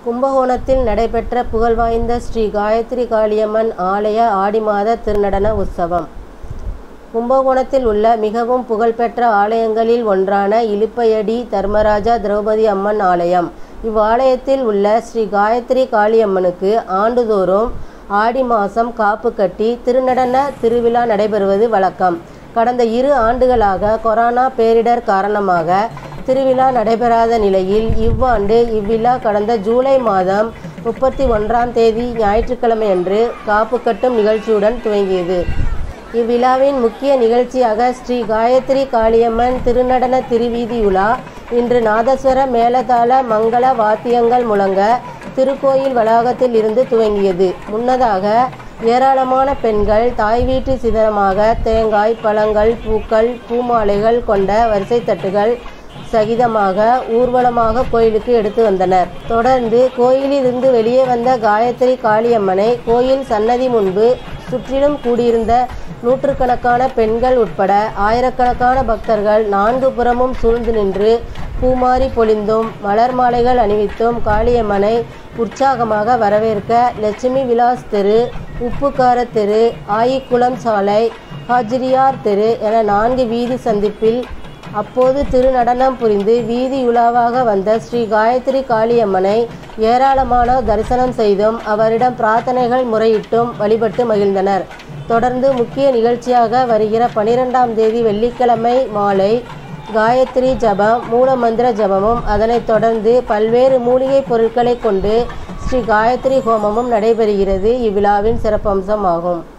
கும்பகோணத்தில் நடைபெற்ற புகழ்வாய்ந்த ஸ்ரீ காயத்ரி காளியம்மன் ஆலய ஆடி மாத திருநடன உற்சவம் கும்பகோணத்தில் உள்ள மிகவும் புகழ்பெற்ற ஆலயங்களில் ஒன்றான இலுப்பையடி தர்மராஜா திரௌபதி அம்மன் ஆலயம் இவ்வாலயத்தில் உள்ள ஸ்ரீ காயத்ரி காளியம்மனுக்கு ஆண்டுதோறும் ஆடி மாதம் காப்பு கட்டி திருநடன திருவிழா நடைபெறுவது வழக்கம் கடந்த இரு ஆண்டுகளாக கொரோனா பேரிடர் காரணமாக திருவிழா நடைபெறாத நிலையில் இவ்வாண்டு இவ்விழா கடந்த ஜூலை மாதம் முப்பத்தி ஒன்றாம் தேதி ஞாயிற்றுக்கிழமையன்று காப்பு கட்டும் நிகழ்ச்சியுடன் துவங்கியது இவ்விழாவின் முக்கிய நிகழ்ச்சியாக ஸ்ரீ காயத்ரி காளியம்மன் திருநடன திருவீதியுலா இன்று நாதஸ்வர மேளதாள மங்கள வாத்தியங்கள் முழங்க திருக்கோயில் வளாகத்தில் இருந்து துவங்கியது முன்னதாக ஏராளமான பெண்கள் தாய் வீட்டு சிதறமாக தேங்காய் பழங்கள் பூக்கள் பூமாலைகள் கொண்ட வரிசை தட்டுகள் சகிதமாக ஊர்வலமாக கோயிலுக்கு எடுத்து வந்தனர் தொடர்ந்து கோயிலிலிருந்து வெளியே வந்த காயத்ரி காளியம்மனை கோயில் சன்னதி முன்பு சுற்றிலும் கூடியிருந்த நூற்றுக்கணக்கான பெண்கள் உட்பட ஆயிரக்கணக்கான பக்தர்கள் நான்கு புறமும் சூழ்ந்து நின்று பூமாரி பொழிந்தும் மலர் மாலைகள் அணிவித்தும் காளியம்மனை உற்சாகமாக வரவேற்க லட்சுமி விலாஸ் தெரு உப்புக்கார தெரு ஆயிக்குளம் சாலை ஹாஜிரியார் தெரு என நான்கு வீதி சந்திப்பில் அப்போது திருநடனம் புரிந்து வீதியுலாவாக வந்த ஸ்ரீ காயத்ரி காளியம்மனை ஏராளமானோர் தரிசனம் செய்தும் அவரிடம் பிரார்த்தனைகள் முறையிட்டும் வழிபட்டு மகிழ்ந்தனர் தொடர்ந்து முக்கிய நிகழ்ச்சியாக வருகிற பனிரெண்டாம் தேதி வெள்ளிக்கிழமை மாலை காயத்ரி ஜபம் மூலமந்திர ஜபமும் அதனைத் தொடர்ந்து பல்வேறு மூலிகை பொருட்களை கொண்டு ஸ்ரீ காயத்ரி ஹோமமும் நடைபெறுகிறது இவ்விழாவின் சிறப்பம்சம் ஆகும்